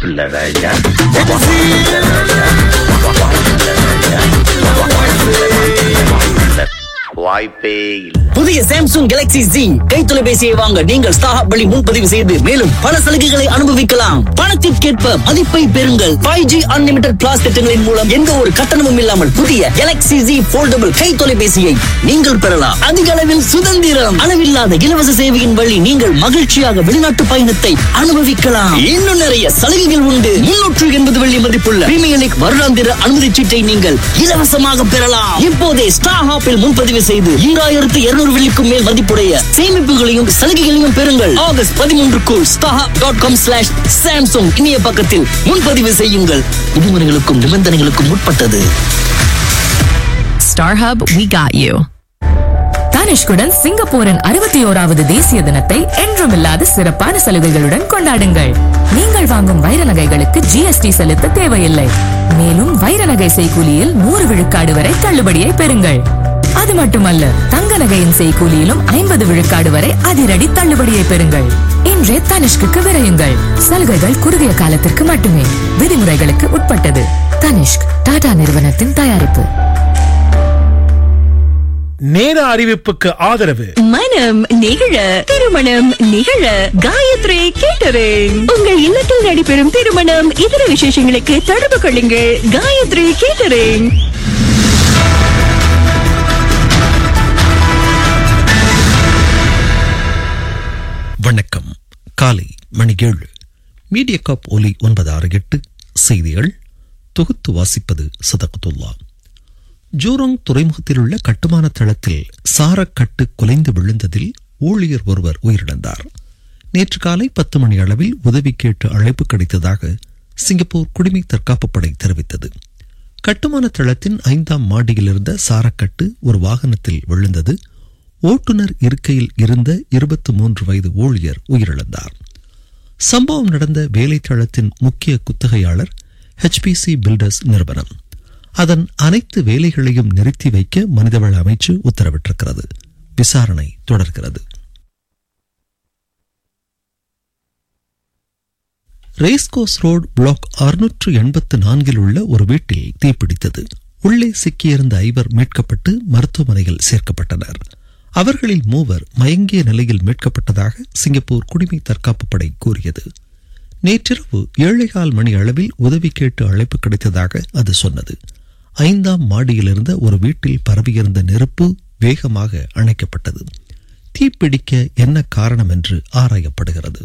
மாப்பிள்ள ராஜா வாய்ப்பே இல்லை புதிய சாம்சங் கேலக்ஸி Z கை தொலைபேசியை வாங்க நீங்கள் ஸ்டாஹப் வழி முன்பதிவு செய்து மேலும் பல சலுகைகளை அனுபவிக்கலாம் பணத்திற்கேற்ப மதிப்பை பெறுங்கள் ஃபைவ் ஜி அன்லிமிடெட் பிளாஸ் திட்டங்களின் மூலம் எந்த ஒரு கட்டணமும் இல்லாமல் புதிய கேலக்ஸி Z போல்டபிள் கை தொலைபேசியை நீங்கள் பெறலாம் அதிக அளவில் சுதந்திரம் அளவில்லாத இலவச சேவையின் வழி நீங்கள் மகிழ்ச்சியாக வெளிநாட்டு பயணத்தை அனுபவிக்கலாம் இன்னும் நிறைய சலுகைகள் உண்டு முன்னூற்று எண்பது வெள்ளி மதிப்புள்ள பிரீமியர் லீக் வருடாந்திர அனுமதி சீட்டை நீங்கள் இலவசமாக பெறலாம் இப்போதே ஸ்டார் ஹாப்பில் முன்பதிவு செய்து ஈராயிரத்து இருநூறு வெள்ளிக்கும் மேல் மதிப்புடைய சேமிப்புகளையும் சலுகைகளையும் பெறுங்கள் ஆகஸ்ட் பதிமூன்றுக்குள் star dot com slash Samsung இணைய பக்கத்தில் முன்பதிவு செய்யுங்கள் விதிமுறைகளுக்கும் நிபந்தனைகளுக்கும் உட்பட்டது Star Hub, we got you. தனிஷ்குடன் சிங்கப்பூரின் அறுபத்தி ஓராவது தேசிய தினத்தை என்றுமில்லாத சிறப்பான சலுகைகளுடன் கொண்டாடுங்கள் நீங்கள் வாங்கும் வைர நகைகளுக்கு ஜிஎஸ்டி செலுத்த தேவையில்லை மேலும் வைர நகை செய்கூலியில் நூறு விழுக்காடு வரை தள்ளுபடியை பெறுங்கள் அது மட்டுமல்ல தங்க நகையின் செய்கூலியிலும் ஐம்பது விழுக்காடு வரை அதிரடி தள்ளுபடியை பெறுங்கள் இன்றே தனிஷ்குக்கு விரையுங்கள் சலுகைகள் குறுகிய காலத்திற்கு மட்டுமே விதிமுறைகளுக்கு உட்பட்டது தனிஷ்க் டாடா நிறுவனத்தின் தயாரிப்பு நேர அறிவிப்புக்கு ஆதரவு மனம் நிகழ திருமணம் நிகழ காயத்ரி கேட்டரிங் உங்கள் இல்லத்தில் நடைபெறும் திருமணம் இதர விசேஷங்களுக்கு தொடர்பு கொள்ளுங்கள் காயத்ரி கேட்டரிங் வணக்கம் காலை மணி ஏழு மீடியா காப் ஒலி ஒன்பது ஆறு எட்டு செய்திகள் தொகுத்து வாசிப்பது சதகத்துல்லா ஜூரோங் துறைமுகத்தில் உள்ள கட்டுமான தளத்தில் சாரக்கட்டு குலைந்து விழுந்ததில் ஊழியர் ஒருவர் உயிரிழந்தார் நேற்று காலை பத்து மணி அளவில் உதவி கேட்டு அழைப்பு கிடைத்ததாக சிங்கப்பூர் குடிமை தற்காப்பு படை தெரிவித்தது கட்டுமான தளத்தின் ஐந்தாம் மாடியில் இருந்த சாரக்கட்டு ஒரு வாகனத்தில் விழுந்தது ஓட்டுநர் இருக்கையில் இருந்த இருபத்தி மூன்று வயது ஊழியர் உயிரிழந்தார் சம்பவம் நடந்த வேலைத்தளத்தின் முக்கிய குத்தகையாளர் ஹெச்பிசி பில்டர்ஸ் நிறுவனம் அதன் அனைத்து வேலைகளையும் நிறுத்தி வைக்க மனிதவள அமைச்சு உத்தரவிட்டிருக்கிறது விசாரணை தொடர்கிறது ரேஸ்கோஸ் ரோடு பிளாக் அறுநூற்று எண்பத்து நான்கில் உள்ள ஒரு வீட்டில் தீப்பிடித்தது உள்ளே சிக்கியிருந்த ஐவர் மீட்கப்பட்டு மருத்துவமனையில் சேர்க்கப்பட்டனர் அவர்களில் மூவர் மயங்கிய நிலையில் மீட்கப்பட்டதாக சிங்கப்பூர் குடிமை தற்காப்பு படை கூறியது நேற்றிரவு ஏழைகால் மணி அளவில் உதவி கேட்டு அழைப்பு கிடைத்ததாக அது சொன்னது ஐந்தாம் மாடியிலிருந்த ஒரு வீட்டில் பரவியிருந்த நெருப்பு வேகமாக அணைக்கப்பட்டது தீப்பிடிக்க என்ன காரணம் என்று ஆராயப்படுகிறது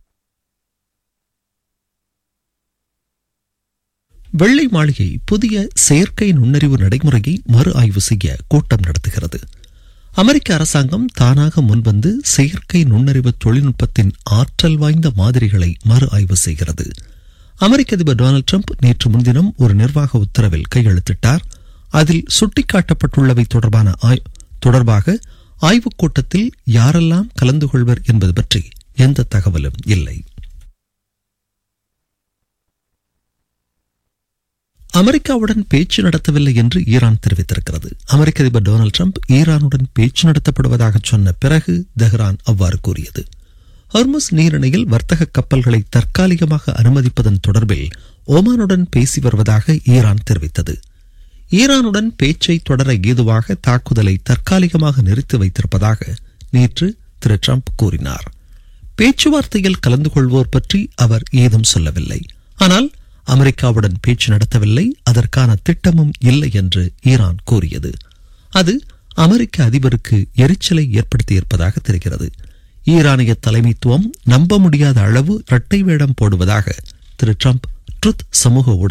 வெள்ளை மாளிகை புதிய செயற்கை நுண்ணறிவு நடைமுறையை மறு ஆய்வு செய்ய கூட்டம் நடத்துகிறது அமெரிக்க அரசாங்கம் தானாக முன்வந்து செயற்கை நுண்ணறிவு தொழில்நுட்பத்தின் ஆற்றல் வாய்ந்த மாதிரிகளை மறு ஆய்வு செய்கிறது அமெரிக்க அதிபர் டொனால்டு ட்ரம்ப் நேற்று முன்தினம் ஒரு நிர்வாக உத்தரவில் கையெழுத்திட்டார் அதில் சுட்டிக்காட்டப்பட்டுள்ளவை தொடர்பான ஆய்- தொடர்பாக ஆய்வுக் கூட்டத்தில் யாரெல்லாம் கலந்து கொள்வர் என்பது பற்றி எந்த தகவலும் இல்லை அமெரிக்காவுடன் பேச்சு நடத்தவில்லை என்று ஈரான் தெரிவித்திருக்கிறது அமெரிக்க அதிபர் டொனால்டு ட்ரம்ப் ஈரானுடன் பேச்சு நடத்தப்படுவதாக சொன்ன பிறகு தெஹ்ரான் அவ்வாறு கூறியது ஹர்முஸ் நீரிணையில் வர்த்தக கப்பல்களை தற்காலிகமாக அனுமதிப்பதன் தொடர்பில் ஓமானுடன் பேசி வருவதாக ஈரான் தெரிவித்தது ஈரானுடன் பேச்சை தொடர ஏதுவாக தாக்குதலை தற்காலிகமாக நிறுத்தி வைத்திருப்பதாக நேற்று திரு ட்ரம்ப் கூறினார் பேச்சுவார்த்தையில் கலந்து கொள்வோர் பற்றி அவர் ஏதும் சொல்லவில்லை ஆனால் அமெரிக்காவுடன் பேச்சு நடத்தவில்லை அதற்கான திட்டமும் இல்லை என்று ஈரான் கூறியது அது அமெரிக்க அதிபருக்கு எரிச்சலை ஏற்படுத்தியிருப்பதாக தெரிகிறது ஈரானிய தலைமைத்துவம் நம்ப முடியாத அளவு இரட்டை வேடம் போடுவதாக திரு ட்ரம்ப் ட்ருத் சமூக ஊடக